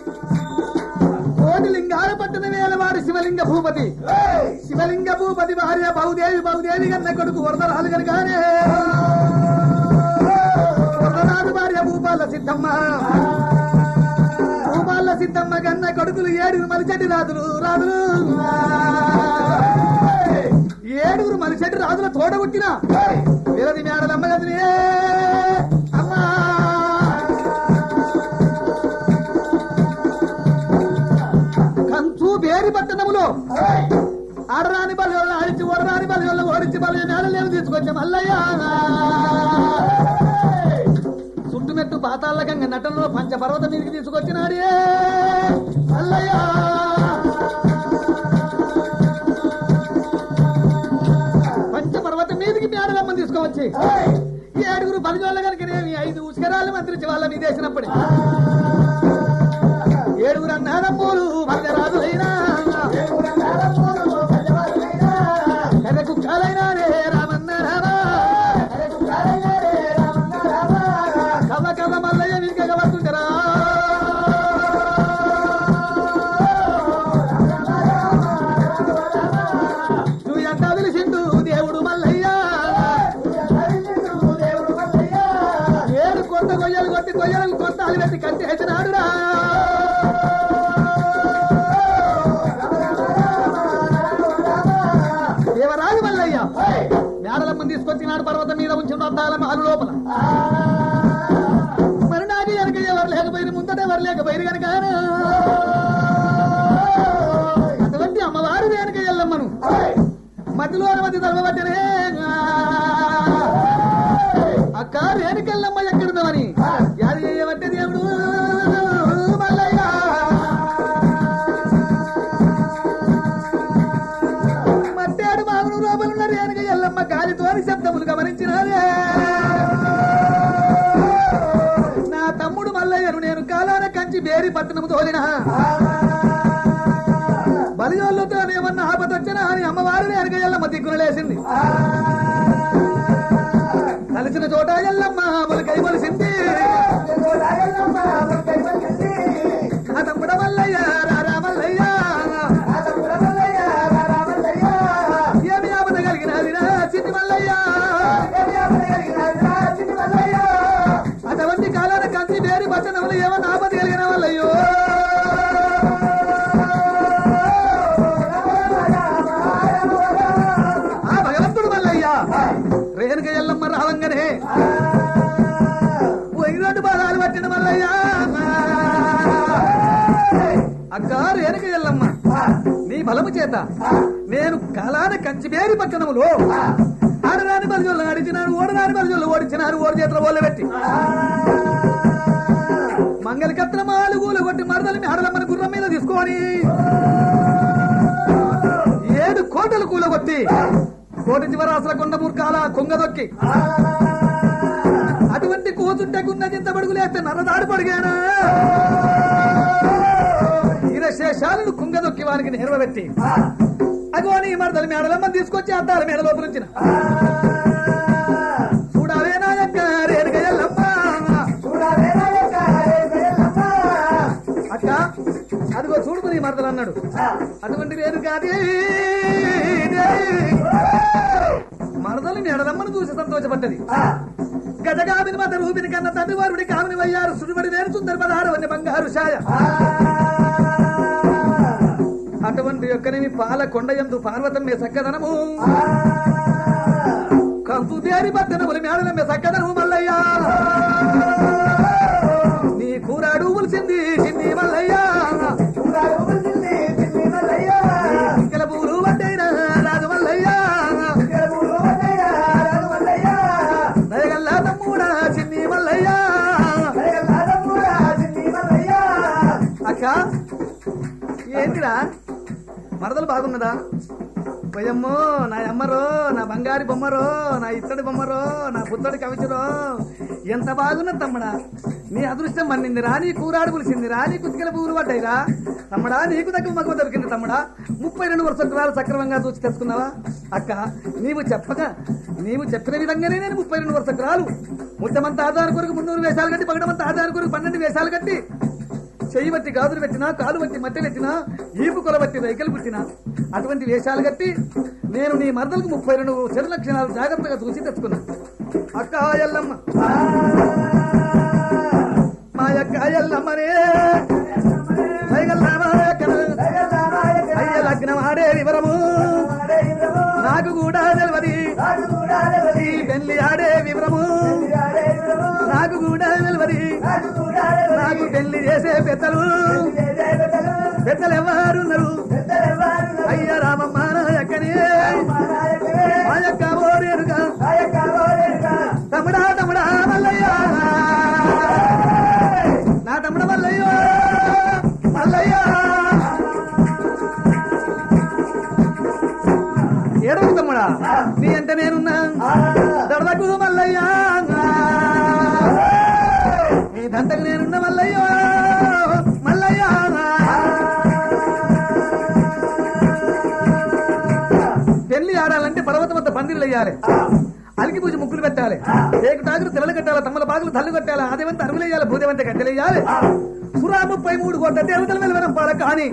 కోటి లింగాల పట్టిన వేలవాడు శివలింగ భూపతి శివలింగ భూపతి భార్య బహుదేవి బహుదేవి కన్న కొడుకు వరదరాలు కనుకానే వరదరాజు భార్య భూపాల సిద్ధమ్మ భూపాల సిద్ధమ్మ కన్న కొడుకులు ఏడుగురు మలిచెట్టి రాజులు రాజులు ఏడుగురు మలిచెట్టి రాజుల తోడ పుట్టిన వీరది మేడలమ్మ గదినే అమ్మా కంచు బేరి పట్టణములో ఆడరాని బలి వల్ల ఆడిచి ఓడరాని బలి వల్ల ఓడించి బలి మేడలేము తీసుకొచ్చా మల్లయ్య చుట్టుమెట్టు పాతాళ్ళ గంగ నటనలో పంచపర్వత మీదకి తీసుకొచ్చినాడే మల్లయ్య పంచపర్వత మీదకి మేడలమ్మని తీసుకువచ్చి ఏడుగురు బలిజోళ్ళ కనుకనేమి ఐదు ఉస్కరాలు మంత్రించి వాళ్ళ మీదేసినప్పుడే ఏడుగురు అన్నారమ్మూలు భద్రరాజులైనా కథ కుక్కలైనా రే రామన్న రామా కథ కథ మల్లయ్య వీరికగ వస్తుంటారా నువ్వు ఎంత పిలిచిండు దేవుడు మల్లయ్య ఏడు కొత్త కొయ్యలు కొట్టి కొయ్యలు కొత్త అలి పెట్టి కట్టేసినాడురా దేవరాజు మల్లయ్య మేడలమ్మని తీసుకొచ్చినాడు పర్వతం మీద ఉంచిన అద్దాల మహలు లోపల మరి నాకు వెనక ఎవరు లేకపోయిన ముందట ఎవరు లేకపోయిన కనుక అటువంటి అమ్మవారు వెనక ఎల్లమ్మను మధ్యలో మధ్య తలవబట్టనే అక్క రేణుకెళ్ళమ్మ ఎక్కడున్నామని యాది చేయబట్టే దేవుడు మల్లయ్య మట్టాడు మామూలు లోపలున్న రేణుక ఎల్లమ్మ గాలితోని శబ్దములు గమనించినారే నా తమ్ముడు మల్లయ్యను నేను కాలాన కంచి బేరి పట్టణము తోలిన బలియోళ్ళతో ఏమన్నా ఆపతొచ్చినా అని అమ్మవారిని వెనక ఎల్లమ్మ దిక్కున లేసింది కలిసిన చోట ఎల్లమ్మ మొలకై మొలిసింది ఆ తమ్ముడ మల్లయ్య రారా మల్లయ్య ఏమి ఆపద కలిగినది రా చిట్టి మల్లయ్య అటువంటి కాలాన కంచి బేరి పట్టణములు ఏమన్నా ఆపద కలిగిన మల్లయ్యో ఆ భగవంతుడు మల్లయ్య రేణుక ఎల్లమ్మ రావంగనే వైరోడ్డు బాధాలు పట్టిన మల్లయ్య అక్క రేణుక ఎల్లమ్మ నీ బలము చేత నేను కాలాన కంచిబేరి పట్టణములో ఆడరాని బలిజోళ్ళు ఆడించినారు ఓడరాని బలిజోళ్ళు ఓడించినారు ఓడి చేతుల ఓళ్ళ పెట్టి మంగళ కత్రమాలు గూలు కొట్టి మరదలి ఆడలమ్మని గుర్రం మీద తీసుకొని ఏడు కోటలు కూలగొట్టి కోటి చివరాసుల కొండ మూర్ఖాల కొంగదొక్కి అటువంటి కూతుంటకున్న చింత పడుగులేస్తే నరదాడు పడిగానా శేషాలను కుంగదొక్కి వారికి నేర్వబెట్టి అగోని మరదలి మేడలమ్మ తీసుకొచ్చి అద్దాల మేడ లోపలించిన చూడాలే నాయక్క రేణుక ఎల్లమ్మ అక్క అదిగో చూడు నీ మరదలు అన్నాడు అటువంటి వేరు కాదే మరదలు మేడలమ్మను చూసి సంతోషపడ్డది గజగామిని మత రూపిని కన్న తండ్రి వారుడి కామిని వయ్యారు సుడిబడి వేరు సుందర పదహారు వన్ని బంగారు ఛాయ అటువంటి యొక్కని పాల కొండయందు పార్వతమ్మ సక్కదనము కంపు దేరి బద్దనములు మేడలమ్మ సక్కదనము మల్లయ్యా నీ కూరాడు ఉలిసింది చిన్ని మల్లయ్యా ఇంకల పూలు పడ్డైన రాజు మల్లయ్యా దయగల్లా తమ్ముడా చిన్ని మల్లయ్యా అక్క ఏంటిరా మరదలు బాగున్నదా పోయమ్మో నా అమ్మరో నా బంగారి బొమ్మరో నా ఇత్తడి బొమ్మరో నా పుత్తడి కవిచరో ఎంత బాగున్నది తమ్ముడా నీ అదృష్టం మన్నింది రా నీ కూరాడు పులిసింది రా నీ కుతికల పూలు పడ్డాయిరా తమ్ముడా నీకు తగ్గ మగవ దొరికింది తమ్ముడా ముప్పై రెండు వర్షకురాలు సక్రమంగా చూసి తెచ్చుకున్నావా అక్క నీవు చెప్పగా నీవు చెప్పిన విధంగానే నేను ముప్పై రెండు వర్షకురాలు ముద్దమంత ఆధార కొరకు మున్నూరు వేషాలు కట్టి పగడమంత ఆధార కొరకు పన్నెండు వేషాలు కట్టి చెయ్యి బట్టి గాజులు పెట్టినా కాలు బట్టి మట్టెలు ఎత్తినా ఈపు కొల బట్టి రైకలు పుట్టినా అటువంటి వేషాలు కట్టి నేను నీ మరదలకు ముప్పై రెండు చెడు లక్షణాలు జాగ్రత్తగా చూసి తెచ్చుకున్నా అక్క ఎల్లమ్మ మా యొక్క ఎల్లమ్మనే అయ్య లగ్నం ఆడే వివరము నాకు కూడా తెలియదు ఈ పెళ్లి ఆడే వివరము నాకు కూడా తెలియదు నాకు పెళ్లి చేసే పెద్దలు పెద్దలు ఎవరున్నారు అయ్య రామమ్మ నా యొక్కనే మా యొక్క ఓరేరుగా తమ్ముడా తమ్ముడా మల్లయ్య నా తమ్ముడ మల్లయ్య మల్లయ్య ఏడవ తమ్ముడా నీ అంటే నేనున్నా దడదకు మల్లయ్య నీ దంతకు నేనున్న మల్లయ్య మల్లయ్య పెళ్లి ఆడాలంటే పర్వతం వద్ద పందిర్లు వేయాలి అలికి పూజ ముగ్గులు పెట్టాలి ఏకు టాకులు తెల్లలు కట్టాలి తమ్మల పాకులు తల్లు కట్టాలి ఆదేవంత అరుగులేయాలి భూదేవంత గడ్డలేయాలి సురా ముప్పై మూడు కోట్ల దేవతల వెలువరం పాల కానీ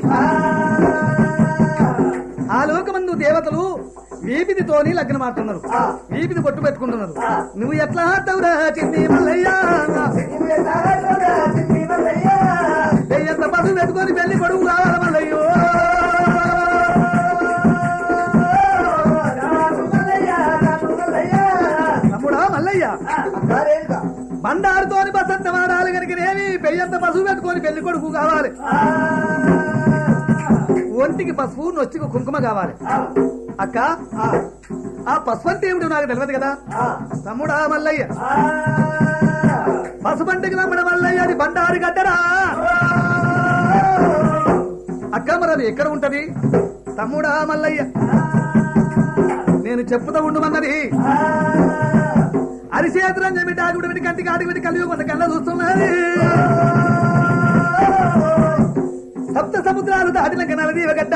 ఆ లోకమందు దేవతలు వీపిదితోని లగ్నం ఆడుతున్నారు వీపిది బొట్టు పెట్టుకుంటున్నారు నువ్వు ఎట్లా ఆడతావురా చిన్ని మల్లయ్యా ఎంత పదులు పెట్టుకొని పెళ్లి కొడుకు కావాలి మల్లయ్యో తమ్ముడా మల్లయ్య బండారుతోని బసంత వాడాలి కనుక నేమి పెయ్యంత పసుపు పెట్టుకొని పెళ్లి కొడుకు కావాలి ఒంటికి పసుపు నొచ్చికి కుంకుమ కావాలి అక్క ఆ పసుపు అంటే ఏమిటో నాకు తెలియదు కదా తమ్ముడా మల్లయ్య పసుపు అంటికి నమ్మడ మల్లయ్య అది బండారు గడ్డరా అక్క మరి అది ఎక్కడ ఉంటది తమ్ముడా మల్లయ్య నేను చెప్పుతా ఉండమన్నది అరిచేతులని చెప్పి డాకుడు పెట్టి కంటికి ఆడికి పెట్టి కలిగి కొంత కళ్ళ చూస్తున్నది సప్త సముద్రాలు దాటినాక నలదీవ గడ్డ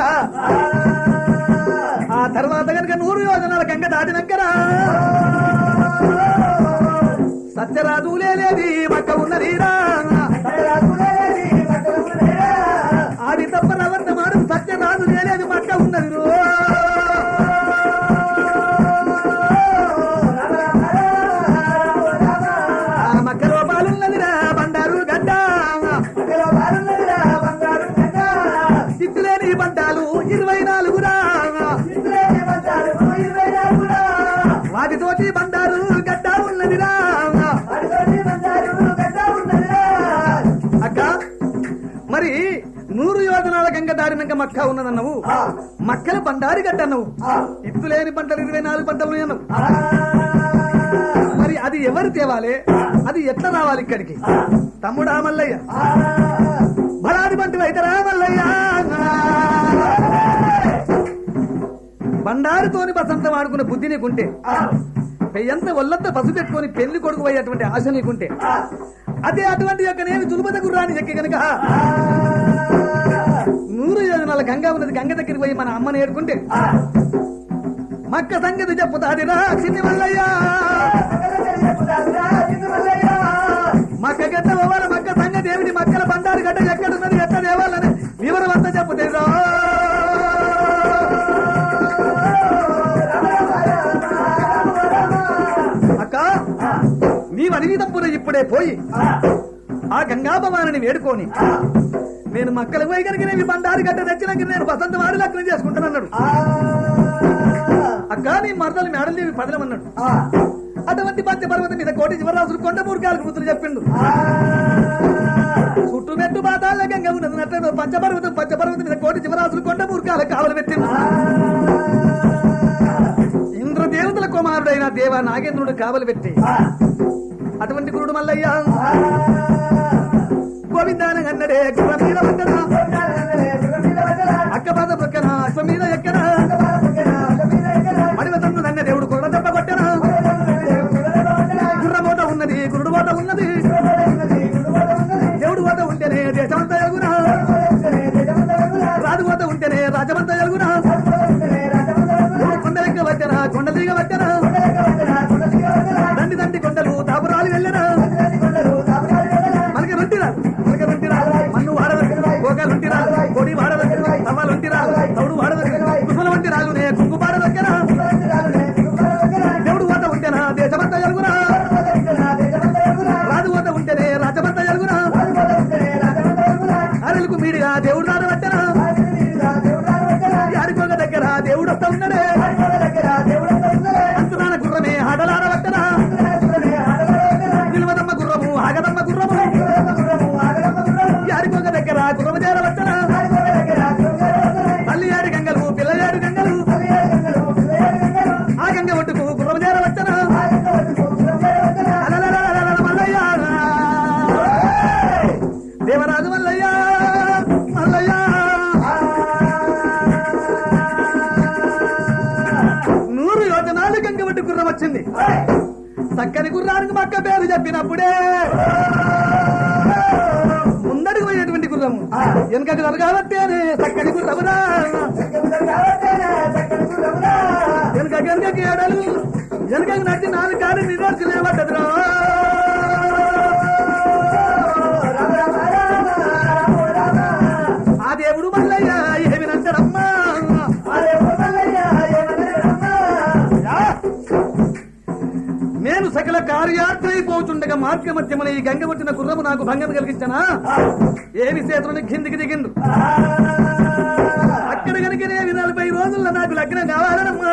ఆ తర్వాత కనుక నూరు యోజనాల గంగ దాటినాకరా సత్యరాజు లేది మక్క ఉన్నది అది తప్ప రవర్త మాడు సత్యరాజు లేది మక్క ఉన్నది రో ఆ మక్కలో పాలున్నదిరా బండారు గడ్డ సిద్ధులేని బండాలు ఇరవై నాలుగురా వాటితోటి బండారు గడ్డ ఉన్నదిరా అక్క మరి నూరు యోజనాల గంగ దారినాక మక్క ఉన్నదన్నవు మక్కల బండారి గడ్డ అన్నవు ఇత్తులేని పంటలు ఇరవై నాలుగు పంటలు అన్నవు మరి అది ఎవరు తేవాలి అది ఎట్లా రావాలి ఇక్కడికి తమ్ముడా మల్లయ్య బలాది బంటి వైతరా మల్లయ్య బండారుతోని బసంతం ఆడుకునే బుద్ధి నీకుంటే ఎంత ఒళ్ళంతా పసు పెట్టుకొని పెళ్లి కొడుకు పోయేటువంటి ఆశ నీకుంటే అదే అటువంటి యొక్క నేను తులుపద గుర్రాన్ని ఎక్కి గనక నూరు యోజనాల గంగ ఉన్నది గంగ దగ్గరికి పోయి మన అమ్మని ఏడుకుంటే మక్క సంగతి చెప్పుతాదిరా చిన్ని మల్లయ్య మక్క గడ్డ పోవాల మక్క సంగతి ఏమిటి మక్కల బండారు గడ్డ ఎక్కడున్నది ఎట్లా దేవాలని వివరం అంతా చెప్పుతేరా అక్క నీవు అడిగి తప్పున ఇప్పుడే పోయి ఆ గంగాభవాని వేడుకొని నేను మక్కలు పోయి కనుక నేను బండారు గడ్డ తెచ్చినాక నేను వసంత వాడి లగ్నం చేసుకుంటానన్నాడు అక్క నీ మరదలు మేడలు నీవి పదలమన్నాడు అటువంటి మధ్య పర్వతం మీద కోటి శివరాజులు కొండ మూర్ఖాలకు కూతురు చెప్పిండు చుట్టూ మెట్టు బాధాల గంగ ఉన్నది నట్టు పంచపర్వతం పంచపర్వతం మీద కోటి శివరాజులు కొండ మూర్ఖాల కావలు పెట్టిండు ఇంద్రదేవతల కుమారుడైన దేవ నాగేంద్రుడు కావలు పెట్టి అటువంటి గురుడు మల్లయ్య గోవిందాన అన్నడే గుర్రం మీద పడ్డదా అక్క బాధ పక్కన అశ్వ మీద ఎక్కన మడివ తన్ను అన్న దేవుడు కొరడ దెబ్బ కొట్టనా గుర్ర మూట ఉన్నది గురుడు మూట ఉన్నది దేవుడు మూట ఉంటేనే దేశమంతా ఎగునా రాజు మూట ఉంటేనే రాజమంతా ఎగునా కొండ ఎక్క వచ్చనా కొండ దిగ వచ్చనా దండి దండి కొండలు తాపురాలు వెళ్ళనా మనకి రొట్టి రాదు మనకి రొట్టి రాదు మన్ను వాడ రాళ్ళుంటిరా కొడి వాడదగ్గర తవ్వాలుంటిరా తౌడు వాడదగ్గర కుసుల వంటి రాళ్ళునే కుంకు పాడదగ్గర దేవుడు వద్ద ఉంటేనా దేశమంతా జరుగునా రాజు వద్ద ఉంటేనే రాజమంతా జరుగునా అరలకు మీడిగా దేవుడు రాడబట్టనా యాడికొక దగ్గర దేవుడు వస్తా ఉన్నాడే అంతునాన గుర్రమే ఆటలాడబట్టనా నిలవదమ్మ గుర్రము ఆగదమ్మ గుర్రము యాడికొక దగ్గర గుర్రము చేరబట్టనా తల్లి ఏడు గంగలు పిల్ల ఏడు గంగలు ఆ గంగ ఒడ్డుకు గుర్రము చేరబట్టనా అలలలలలల మల్లయ్య దేవరాజు మల్లయ్య మల్లయ్య నూరు యోజనాలు గంగ ఒడ్డు గుర్రం వచ్చింది చక్కని గుర్రానికి మక్క పేరు చెప్పినప్పుడే ముందడుగు పోయేటువంటి గుర్రము వెనకకు జరగాలంటేనే చక్కని గుర్రమురా వెనక వెనకకి ఏడలు వెనకకి నచ్చి నాలుగు కాలు నిదర్శనం పడ్డదురా ఆ దేవుడు మల్లయ్య ఏమి నంటాడమ్మా నేను సకల కార్యార్థమైపోతుండగా మార్గ మధ్యమున ఈ గంగ వచ్చిన గుర్రము నాకు భంగం కలిగించనా ఏమి చేతులని కిందికి దిగిండు అక్కడ కనుకనే నలభై రోజుల్లో నాకు లగ్నం కావాలనమ్మా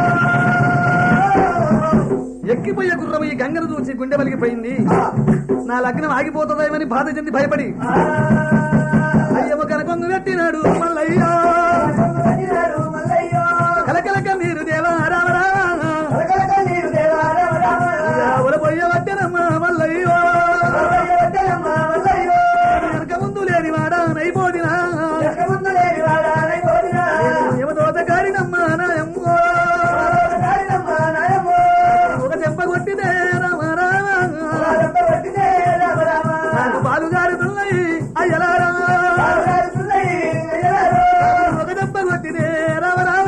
ఎక్కిపోయే గుర్రం ఈ గంగను చూసి గుండె పలిగిపోయింది నా లగ్నం ఆగిపోతుందేమని బాధ చెంది భయపడి అయ్యమ్మ కనకొంగు పెట్టినాడు మల్లయ్యా కలకలక మీరు దేవా రామరా ఎవరు పోయే వద్దనమ్మా మల్లయ్యో వెనక ముందు లేని వాడా నైపోదినా యమదోత కారినమ్మా నాయమ్మో ఒక చెంప కొట్టిదే రామ రామ నాకు పాలు గారుతున్నాయి అయ్యలారా ఒక చెంప కొట్టిదే రామ రామ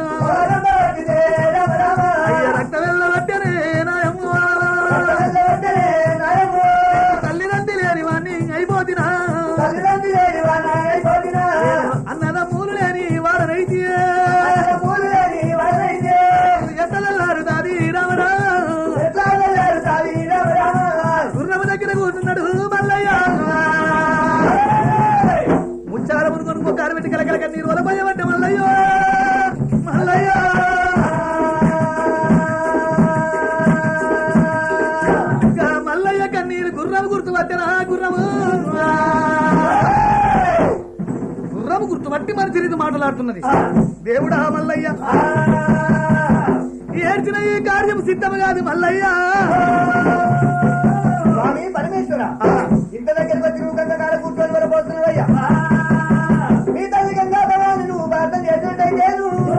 అయ్య రక్త వెళ్ళబట్టనే నాయమ్మో తల్లిదండ్రి లేని వాణ్ణి అయిపోతినా అన్నద మూలు లేని వాడనైతే ఎత్తలల్లారు దాది రామరా గుర్రము దగ్గర కూర్చున్నాడు మల్లయ్య ముచ్చాల మునుకొని ముక్కారు పెట్టి కలకల కన్నీరు వలపోయబట్ట మల్లయ్య మల్లయ్య ఇంకా మల్లయ్య కన్నీరు గుర్రము గుర్తుపట్టరా గుర్రము గుర్రము గుర్తుపట్టి మన తిరిగి మాట్లాడుతున్నది దేవుడా మల్లయ్య ఏడ్చిన ఈ కార్యం సిద్ధము కాదు మల్లయ్య స్వామి పరమేశ్వర ఇంత దగ్గరకు వచ్చి నువ్వు గంగకాడ కూర్చొని వరపోతున్నావయ్యా మీ తల్లి గంగా భవాని నువ్వు ప్రార్థన చేసినట్టయితే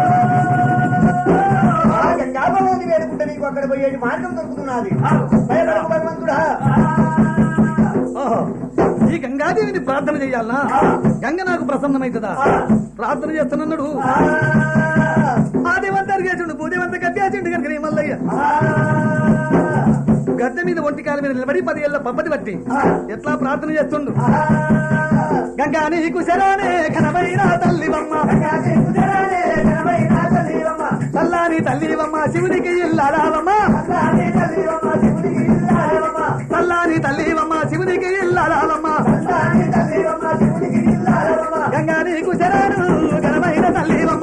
ఆ గంగా భవాని వేడుకుంటే నీకు అక్కడ పోయేటి మార్గం దొరుకుతున్నది భయపడకు భగవంతుడా ఓహో. ఈ గంగాదేవిని ప్రార్థన చెయ్యాలనా గంగ నాకు ప్రసన్నమైతుందా ప్రార్థన చేస్తున్నాడు ఆ దేవంతారు చేసిండు భూదేవంత గట్టేసిండు కనుక నీ మల్లయ్య గద్దె మీద ఒంటి కాలు మీద నిలబడి పది ఏళ్ళ పబ్బటి బట్టి ఎట్లా ప్రార్థన చేస్తుండు గంగా నీకు శరానే ఘనమైన తల్లివమ్మ చల్లాని తల్లివమ్మ శివునికి ఇల్లారావమ్మ చల్లాని తల్లివమ్మ శివునికి ఇల్లారావమ్మ గంగా నీకు శరాను ఘనమైన తల్లివమ్మ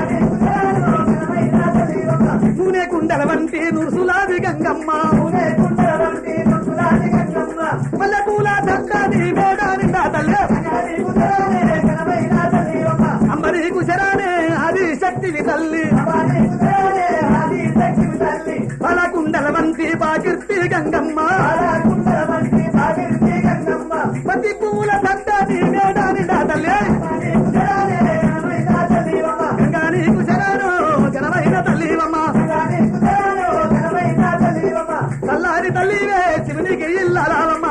నూనె కుండల వంటి నురుసులాది గంగమ్మ మల్లెపూల చక్కని మేడాని తల్లి అమ్మ నీకు శరానే అది శక్తివి తల్లి పలకుండల వంటి పాకీర్తి గంగమ్మ పతి పూల దండని మేడాని తల్లి గంగా నీకు శరాను ఘనమైన తల్లివమ్మ చల్లారి తల్లివే శివునికి ఇల్లాలమ్మ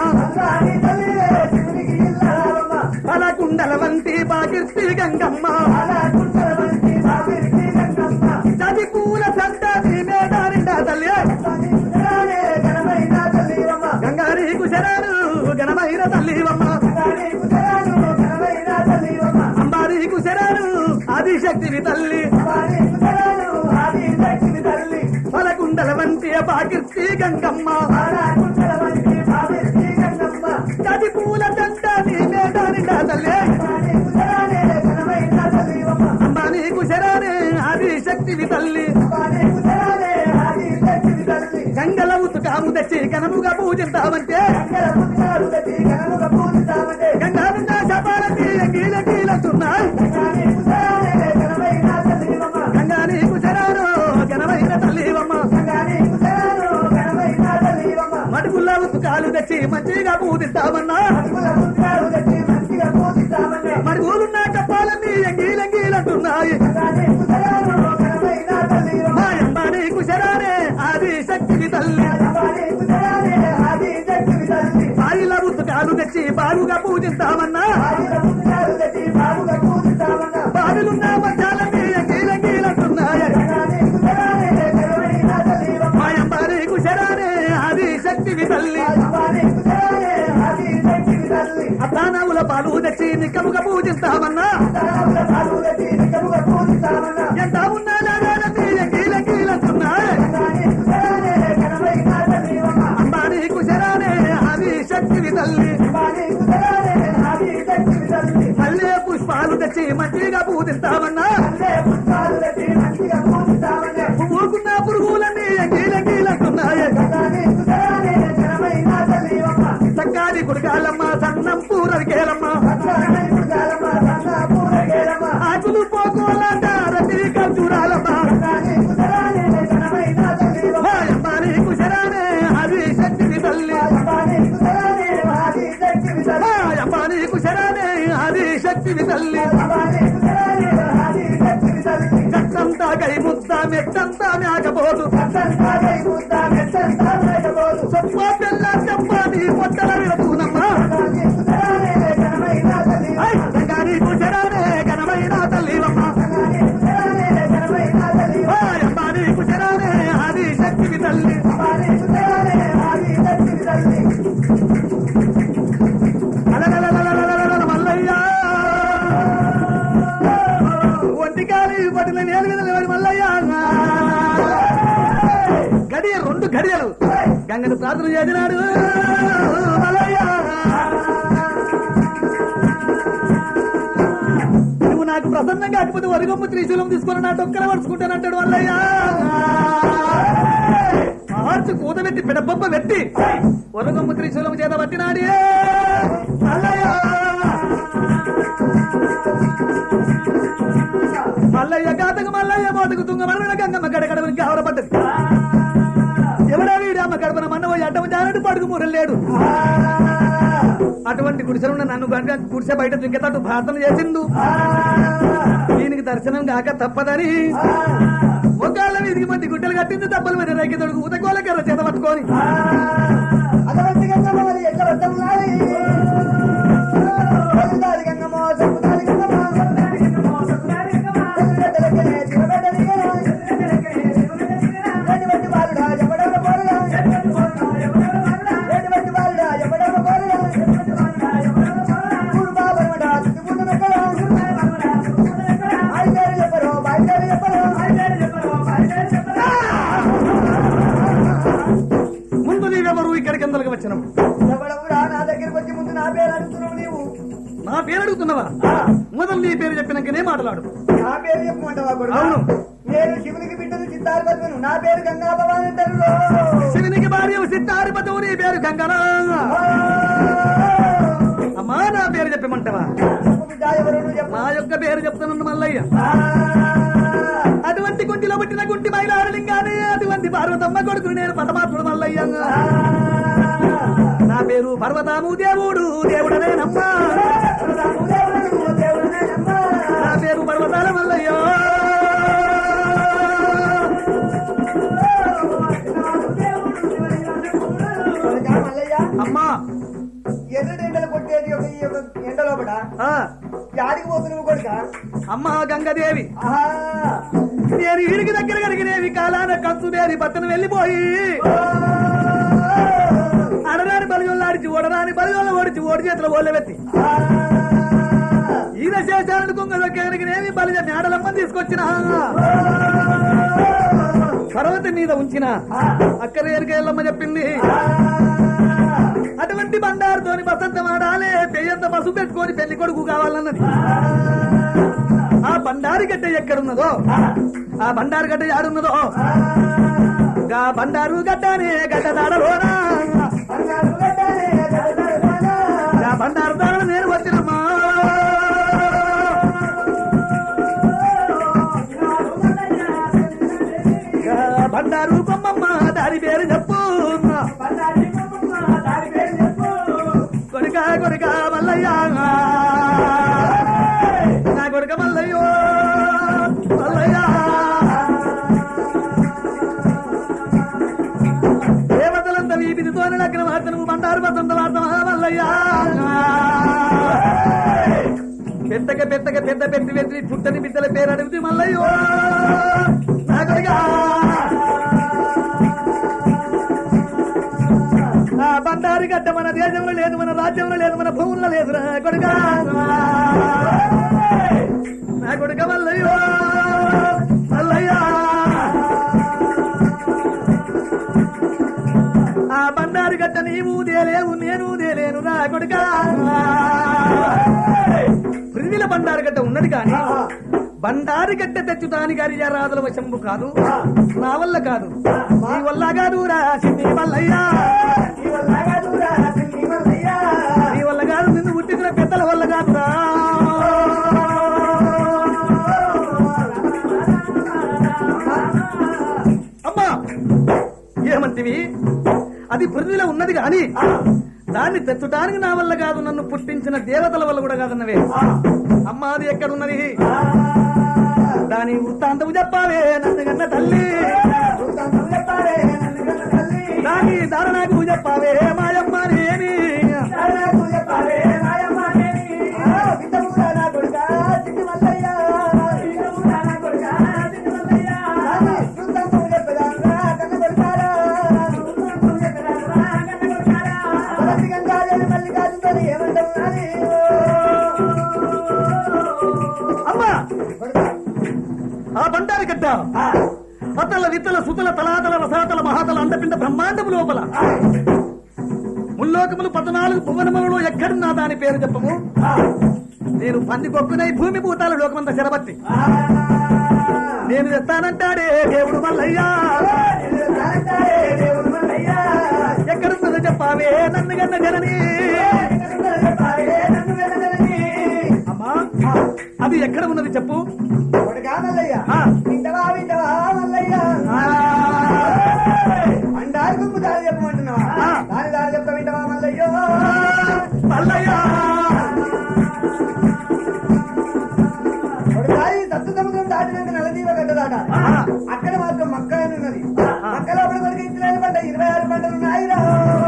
పలకుండల వంటి పాకీర్తి గంగమ్మ చది పూల సంతని మేడానిండా తల్లి గంగా నీకు శరాను ఘనమైన తల్లివమ్మ శక్తివి తల్లి పలకుండల వంటి పాకిర్తి గంగమ్మ గది పూల దండ నీ మేడానిండా తల్లి అమ్మ నీకు శరానే ఆది శక్తివి తల్లి గంగల ఉతుకాము తెచ్చి కనముగా పూజిస్తామంటే గంగానున్న శపాలకి గీల గీలతున్నాయి గంగా నీకు శరాను ఘనమైన తల్లివమ్మ మడుగుల్ల ఉతుకాలు తెచ్చి మంచిగా పూజిస్తామన్నా మడుగులున్న కప్పాలన్నీ ఎంగీలంగీలంటున్నాయి మాయమ్మ నీకు శరానే ఆది శక్తివి తల్లి బాయిల ఉతుకాలు తెచ్చి బారుగా పూజిస్తామన్నా బావిలున్న మధ్యాలన్నీ ఎంగీలంగీలంటున్నాయి మాయమ్మ నీకు శరానే ఆది శక్తివి తల్లి అతానవుల పాలు తెచ్చి నిక్కముగా పూజిస్తామన్నా ఎంత ఉన్నా నాగాలన్నీ ఎంగీలంగీలంటున్నాయి అమ్మ నీకు శరానే ఆది శక్తివి తల్లి మల్లె పుష్పాలు తెచ్చి మంచిగా పూజిస్తామన్నా ఊరుకున్న పురుగులన్నీ ఎంగీలంగీలంటున్నాయి సక్కాది కుడికాలమ్మ సన్నం పూరకేలమ్మ ఆకులు పోకోలాట రతి చూడాలమ్మ మాయమ్మ నీకు శరానే ఆది శక్తివి తల్లి మాయమ్మ నీకు శరానే ఆది శక్తివి తల్లి చట్టంతా కై ముద్ద మెట్టంతా మేకపోదు సొప్ప పిల్ల చెప్పాది పొట్టల విడతూనమ్మా నీకు శరానే ఘనమైన తల్లివమ్మ మాయమ్మ నీకు శరానే ఆది శక్తివి తల్లి అలలలలలలలలల మల్లయ్య ఒంటికాలి పట్టిన నేల మీద నిలబడి మల్లయ్య గడియ రెండు గడియలు గంగను ప్రార్థన చేసినాడు మల్లయ్య నువ్వు నాకు ప్రసన్నం కాకపోతే వరిగొమ్మ త్రిశూలం తీసుకొని నా డొక్కన పడుచుకుంటానంటాడు మల్లయ్య ఆర్చి కూత పెట్టి పిడబొబ్బ పెట్టి వరగొమ్మ త్రిశూలం చేత పట్టినాడే మల్లయ్య మల్లయ్య గాతకు మల్లయ్య మోతకు తుంగ మరణ గంగమ్మ గడగడమని కావరపడ్డది ఎవడా వీడు అమ్మ గడపన మన్నవ అడ్డం జానట్టు పడుకు మురలేడు అటువంటి గుడిసెలున్న నన్ను గంట గుడిసె బయట దింకెతట్టు ప్రార్థన చేసిండు దీనికి దర్శనం కాక తప్పదని ఒకళ్ళ వీధికి మంది గుడ్డలు కట్టింది దెబ్బల మీద రైకి తొడుగు ఉతకోల కర్ర చేత పట్టుకొని అటువంటి గంగమ్మ మరి ఎట్లా వస్తున్నాయి చెప్పుతాది గంగమ్మ చెప్పుతాది గంగమ్మ చెప్పుగడ్డలకే చిరబెడ్డలిగే. ఎటువంటి బాలుడా ఎవడెవడ పోరుగా? ఎటువంటి బాలుడా ఎవడెవడ పోరుగా? చూడు బాబరమడా, చుట్టుముట్టు మెక్కడా. ఆయనగారు చెప్పరు, బాయిగారు చెప్పరు. ముందు నీవెవరు ఇక్కడికి ఎందుకు వచ్చినప్పుడు ఎవడెవడా నా దగ్గరికి వచ్చి ముందు నా పేరు అడుగుతున్నావు నీవు నా పేరు అడుగుతున్నావా మొదలు నీ పేరు చెప్పినాకనే మాట్లాడు నా పేరు చెప్పమంటావా కొడుకా? అవును. నేను శివునికి బిడ్డను చిత్తారు పద్మను నా పేరు గంగా భవాని అంటారు శివునికి భార్య సిద్ధారిపతవు నీ పేరు గంగనా అమ్మా నా పేరు చెప్పమంటావా ఎవరు నువ్వు చెప్పు నా యొక్క పేరు చెప్తానన్న మల్లయ్య ఆ, అటువంటి గుంటిలో పుట్టిన గుంటి మైలారలింగానే అటువంటి పార్వతమ్మ కొడుకు నేను పరమాత్ముడు మల్లయ్య ఆ, నా పేరు పర్వతాము దేవుడు దేవుడనేనమ్మా దేవుడు నువ్వు, దేవుడు నేనమ్మా. నా పేరు పర్వతాల మల్లయ్య కొడుకా మల్లయ్య, అమ్మా ఎదురు ఎండలు కొట్టేది ఒక ఈ యొక్క ఎండ లోపల ఆ, యాడికి పోతున్నావు కొడుక అమ్మా గంగదేవి నేను వీడికి దగ్గర కలిగినేవి కాలాన కంచుదేవి పక్కన వెళ్ళిపోయి అడరాని బలిజోళ్ళు ఆడిచి ఓడరాని బలిజోళ్ళు ఓడిచి ఓడి చేతుల ఓళ్ళ పెట్టి ఈయన శేషాలను కుంగదొక్కానికి నేమి బలిజ మేడలమ్మ తీసుకొచ్చిన పర్వతం మీద ఉంచిన అక్కడ ఎరుకేళ్ళమ్మ చెప్పింది అటువంటి బండారుతోని వసంతం ఆడాలే పెయ్యంత పసుపు పెట్టుకొని పెళ్లి కొడుకు కావాలన్నది ఆ బండారి గడ్డ ఎక్కడున్నదో ఆ బండారు గడ్డ ఆడున్నదో గా బండారు గడ్డనే గడ్డ దాడలోనా గా బండారు దాడ నేను వచ్చినమ్మా గా బండారు కొమ్మమ్మ దారి పేరు చెప్పు కొడుక కొడుక మల్లయ్య నా కొడుక మల్లయ్యో మల్లయ్య దేవతలంత వీపిదితో లగ్న వార్తను బండారు బసంత వార్త మల్లయ్య పెద్దగా పెద్దగా పెద్ద పెట్టి పెట్టి పుట్టని బిడ్డల పేరు అడిగితే మల్లయ్యో నా కొడుక ఆ బండారు గడ్డ మన దేశంలో లేదు మన రాజ్యంలో లేదు మన భూముల్లో లేదు నా కొడుక నా కొడుక మల్లయ్యో మల్లయ్య ఆ బండారు గడ్డ నీవు దేలేవు నేను దేలేను నా కొడుక పృథ్వీల బండారు గడ్డ ఉన్నది కానీ బండారు గడ్డ తెచ్చుతానికి అరిజరాదుల వశంబు కాదు నా వల్ల కాదు నీ వల్ల కాదు రా సిద్ధి మల్లయ్యా నీ వల్ల కాదు నిన్ను పుట్టించిన పెద్దల వల్ల కాదురా అమ్మా ఏమంటివి అది పృథ్వీలో ఉన్నది కాని దాన్ని తెచ్చటానికి నా వల్ల కాదు నన్ను పుట్టించిన దేవతల వల్ల కూడా కాదన్నవే అమ్మా అది ఎక్కడున్నది దాని వృత్తాంతము చెప్పావే నన్ను కన్న తల్లి దాని దారుణకు చెప్పావే మాయమ్మ నేని అమ్మా ఆ బండారు గడ్డ పతల విత్తల సుతల తలాతల రసాతల మహాతల అండపిండ బ్రహ్మాండము లోపల ముల్లోకములు పద్నాలుగు భువనములలో ఎక్కడున్నా దాని పేరు చెప్పము నేను పంది కొక్కునై భూమి భూతాల లోకమంత శరబట్టి నేను తెస్తానంటాడే దేవుడు మల్లయ్యా ఎక్కడున్నదో చెప్పావే నన్ను గన్న జనని అమ్మా అది ఎక్కడ ఉన్నది చెప్పు ఆ. ఆ. అండారు గుంపు దారి చెప్పమంటున్నావా ఆ. దాని దారి చెప్తా వింటవా మల్లయ్యో మల్లయ్యా ఒకసారి సప్త సముద్రం దాటినాక నలదీవ గడ్డదాట ఆ. అక్కడ మాత్రం మక్క అని ఉన్నది ఆ. మక్కలో అప్పుడు మనకి ఇచ్చిన పంట ఇరవై ఆరు పంటలు ఉన్నాయిరా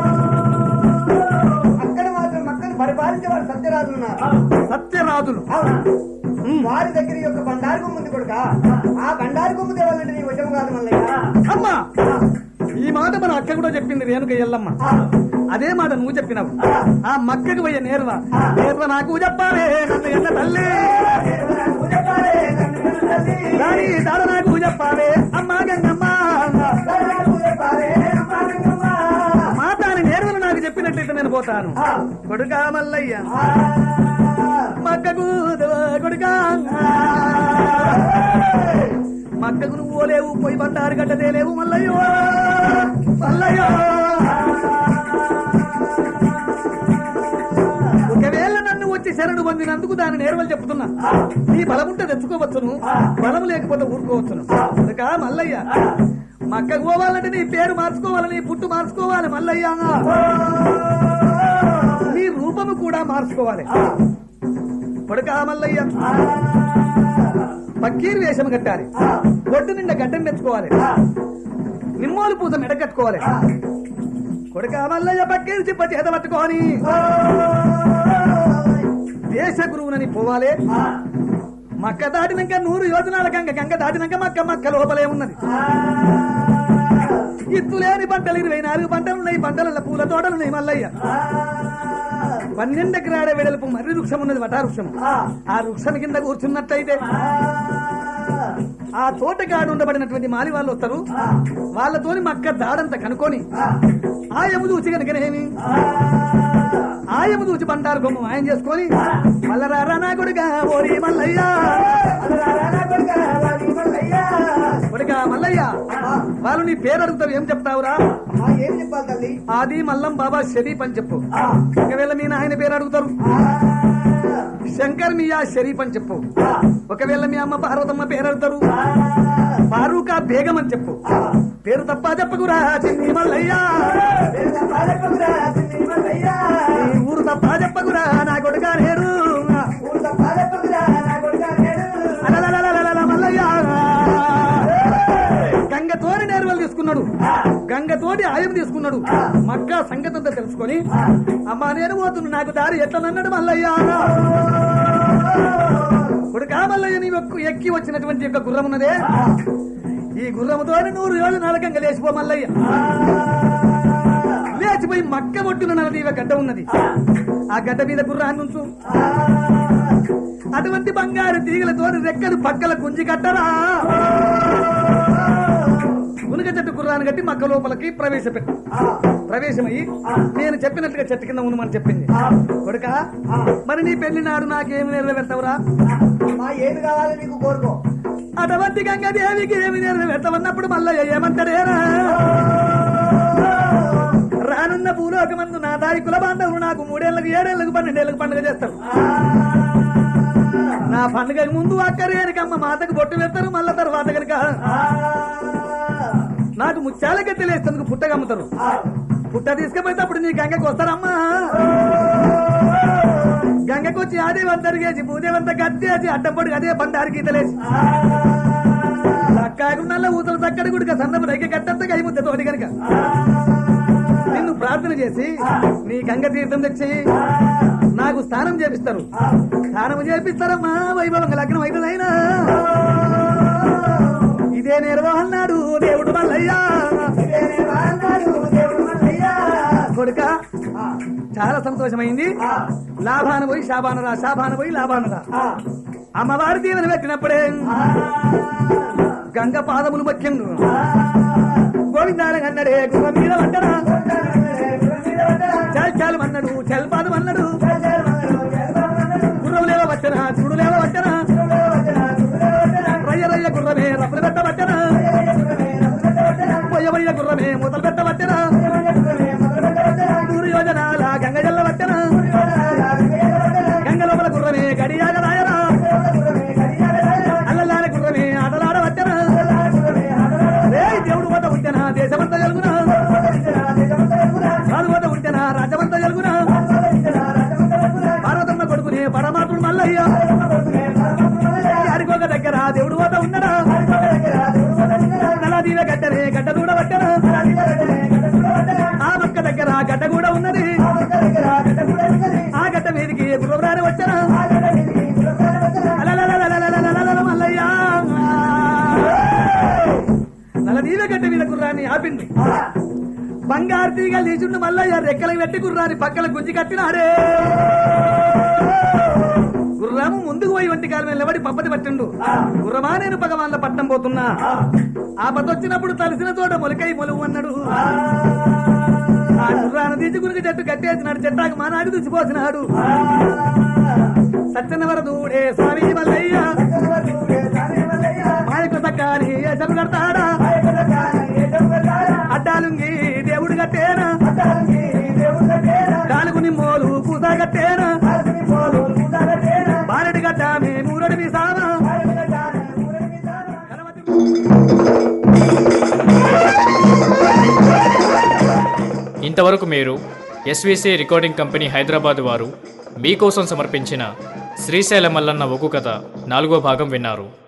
అక్కడ మాత్రం మక్కను పరిపాలించేవాడు సత్యరాజులు ఉన్నారు సత్యరాజులు అవునా? ఉమ్. వారి దగ్గర ఈ యొక్క బండారు కొమ్ము ఉంది కొడుక ఆ బండారు కొమ్ము తేవాలంటే నీ వశం కాదు మల్లయ్య అమ్మా ఈ మాట మన అక్క కూడా చెప్పింది రేణుక ఎల్లమ్మ ఆ. అదే మాట నువ్వు చెప్పినావు ఆ మక్కకు పోయే నేర్వ నేర్వ నాకు చెప్పాలే నన్ను ఎన్న తల్లి నువ్వు చెప్పాలే, నన్ను విను తల్లి. రాణి దాడ నాకు చెప్పాలే అమ్మా గంగమ్మ నువ్వు చెప్పాలే, అమ్మా గంగమ్మ. మాట అని నేర్వలు నాకు చెప్పినట్టయితే నేను పోతాను ఆ. కొడుకా మల్లయ్య ఆ. మక్కకు కొడుకా మక్కకు నువ్వు ఓలేవు పోయి బండారు గడ్డ తేలేవు మల్లయ్యో మల్లయ్యో ఒకవేళ నన్ను వచ్చి శరణు పొందినందుకు దాని నేర్వలు చెప్తున్నా నీ బలముంటే తెచ్చుకోవచ్చును బలము లేకపోతే ఊరుకోవచ్చును కనుక మల్లయ్య మక్కకు పోవాలంటే నీ పేరు మార్చుకోవాలి నీ పుట్టు మార్చుకోవాలి మల్లయ్య నీ రూపము కూడా మార్చుకోవాలి కొడుకా మల్లయ్య పక్కీరు వేషం కట్టాలి ఒడ్డు నిండా గడ్డం పెంచుకోవాలి నిమ్మోలు పూత మెడకట్టుకోవాలి కొడుకా మల్లయ్య పక్కీరు చిప్ప చేత పట్టుకోని దేశ గురువునని పోవాలి మక్క దాటినాక నూరు యోజనాల గంగ గంగ దాటినాక మక్క మక్క లోపలే ఉన్నది ఇత్తు లేని పంటలు ఇరవై నాలుగు పంటలు ఉన్నాయి పంటల పూల తోటలు ఉన్నాయి మల్లయ్య పన్నెండు ఎకరాల వెడల్పు మర్రి వృక్షం ఉన్నది వటా వృక్షం ఆ, ఆ వృక్షం కింద కూర్చున్నట్టయితే ఆ, ఆ తోటకాడు ఉండబడినటువంటి మాలి వాళ్ళు వస్తారు ఆ, వాళ్ళతోని మక్క దాడంతా కనుకొని ఆ, ఆ యము చూసి కనుకనేమి ఆ, ఆ యము చూసి బండారు బొమ్మ ఆయన చేసుకొని మల్ల రారా నా కొడుక ఓరి మల్లయ్య రారా కొడుకా, వాడి మల్లయ్యా. కొడుక మల్లయ్య ఆ, వాళ్ళు నీ పేరు అడుగుతారు ఏం చెప్తావురా ఆ, ఏం చెప్పాలి తల్లి ఆది మల్లం బాబా షరీఫ్ అని చెప్పు ఆ, ఒకవేళ మీ నాయన పేరు అడుగుతారు ఆ, శంకర్ మియా షరీఫ్ అని చెప్పు ఆ, ఒకవేళ మీ అమ్మ పార్వతమ్మ పేరు అడుగుతారు ఆ, ఫారూకా బేగం అని చెప్పు ఆ. పేరు తప్ప చెప్పకురా చిన్ని మల్లయ్య పెద్ద పాలకురా, చిన్ని మల్లయ్యా. ఈ ఊరు తప్ప చెప్పకురా నా కొడుక నేడు ఊళ్ళ పాలకురా, నా కొడుకా నేడు. అలలలలలలల మల్లయ్య గంగతోని నేరువలు తీసుకున్నాడు గంగతోటి ఆయం తీసుకున్నాడు మక్కా సంగతంతో తెలుసుకొని అమ్మా నేను పోతున్నా నాకు దారి ఎట్లనన్నాడు మల్లయ్య కొడుకా మల్లయ్య నీ ఎక్కు- ఎక్కి వచ్చినటువంటి యొక్క గుర్రం ఉన్నదే ఈ గుర్రముతోని నూరు ఏళ్ళు నరకంగా లేచిపో మల్లయ్య లేచిపోయి మక్క ఒడ్డున నలదీవ గడ్డ ఉన్నది ఆ గడ్డ మీద గుర్రాన్ని ఉంచు అటువంటి బంగారు తీగలతో రెక్కలు పక్కల గుంజి కట్టరా గునుక చెట్టు గుర్రాన్ని కట్టి మక్క లోపలికి ప్రవేశపెట్టు ఆ, ప్రవేశమయ్యి నేను చెప్పినట్టుగా చెట్టు కింద ఉండమని చెప్పింది ఆ, కొడుక మరి నీ పెళ్లి నాడు నాకేమి నెరవేర్తావురా మా ఏమి కావాలి నీకు కోరుకో అటువంటి గంగాదేవికి ఏమి నెరవేర్తామన్నప్పుడు మల్లయ్య ఏమంటాడేరా రానున్న భూలోకమందు నా దారి కుల బాంధవులు నాకు మూడేళ్లకు ఏడేళ్లకు పన్నెండేళ్లకు పండుగ చేస్తారు నా పండుగకు ముందు అక్కరేనికమ్మ మాతకు బొట్టు వేస్తారు మళ్ళా తర్వాత కనుక నాకు ముత్యాల గద్దెలేస్తేందుకు పుట్టగమ్ముతారు పుట్ట తీసుకుపోతే అప్పుడు నీ గంగకు వస్తారమ్మా గంగకు వచ్చి ఆదేవంత అరిగేసి భూదేవంత గద్దేసి అడ్డపొడి అదే బండారు గీతలేసి చక్కాకున్నల్ల ఊతలు చక్కడి గుడిక సన్నపు రైక కట్టంత కై ముద్ద తోటి కనుక నిన్ను ప్రార్థన చేసి నీ గంగ తీర్థం తెచ్చి నాకు స్నానం చేపిస్తారు స్నానం చేపిస్తారమ్మా వైభవంగా లగ్నం అవుతుందైనా ఇదే నిర్వహన్నాడు దేవుడు మల్లయ్యా కొడుక చాలా సంతోషమైంది లాభాన పోయి శాబానరా శాబాన పోయి లాభానరా అమ్మవారి దీవెన పెట్టినప్పుడే గంగ పాదములు ముఖ్యంగా గోవిందాల అన్నడే గుర్ర మీద పట్టరా చాలు చాలు అన్నాడు చల్పాదం అన్నాడు గుర్రములేవ వచ్చనా చూడులేవ వచ్చనా రయ్య రయ్య గుర్రమే రప్పులు పెట్టబట్టనా పొయ్య పొయ్య గుర్రమే మూతలు పెట్టబట్టనా నూరు యోజనాల గంగ జల్ల పట్టనా గంగ లోపల గుర్రమే గడియాగ రాయరా అల్లలాల గుర్రమే ఆటలాడ వచ్చనా రే దేవుడు వద్ద ఉంటేనా దేశమంతా జరుగునా రాజు వద్ద ఉంటేనా రాజ్యమంతా జరుగునా పార్వతమ్మ కొడుకునే పరమాత్ముడు మల్లయ్య అరికొక దగ్గర దేవుడు వద్ద ఉన్నడా నలదీవ గడ్డనే గడ్డ దూడ పట్టనా ఆ మక్క దగ్గర గడ్డ కూడా ఉన్నది ఆ గడ్డ మీదికి గుర్రరాని వచ్చనా అలలలలలలలలలల మల్లయ్య నలదీవ గడ్డ మీద గుర్రాన్ని ఆపిండు బంగారు తీగ లేచుండు మల్లయ్య రెక్కలకు పెట్టి గుర్రాన్ని పక్కల గుంజి కట్టినాడే గుర్రము ముందుకు పోయి వంటి కాలం నిలబడి పప్పటి పట్టిండు గుర్రమా నేను భగవాన్ల పట్టం పోతున్నా ఆ పతొచ్చినప్పుడు తలిసిన చోట మొలకై మొలువు అన్నాడు ఆ గుర్రాన్ని తీసి గురికి చెట్టు కట్టేసినాడు చెట్టాకు మానాడు దుసిపోసినాడు సత్యనవరదూడే స్వామి మల్లయ్య మాయకు సక్కాని ఎసరు కడతాడా అడ్డాలుంగి దేవుడు కట్టేనా కాలుగు నిమ్మోలు పూస కట్టేనా బాలడి గడ్డ మీ మూరడి మీ సామా ఇంతవరకు మీరు ఎస్విసి రికార్డింగ్ కంపెనీ హైదరాబాద్ వారు మీకోసం సమర్పించిన శ్రీశైల మల్లన్న ఒగ్గు కథ నాలుగో భాగం విన్నారు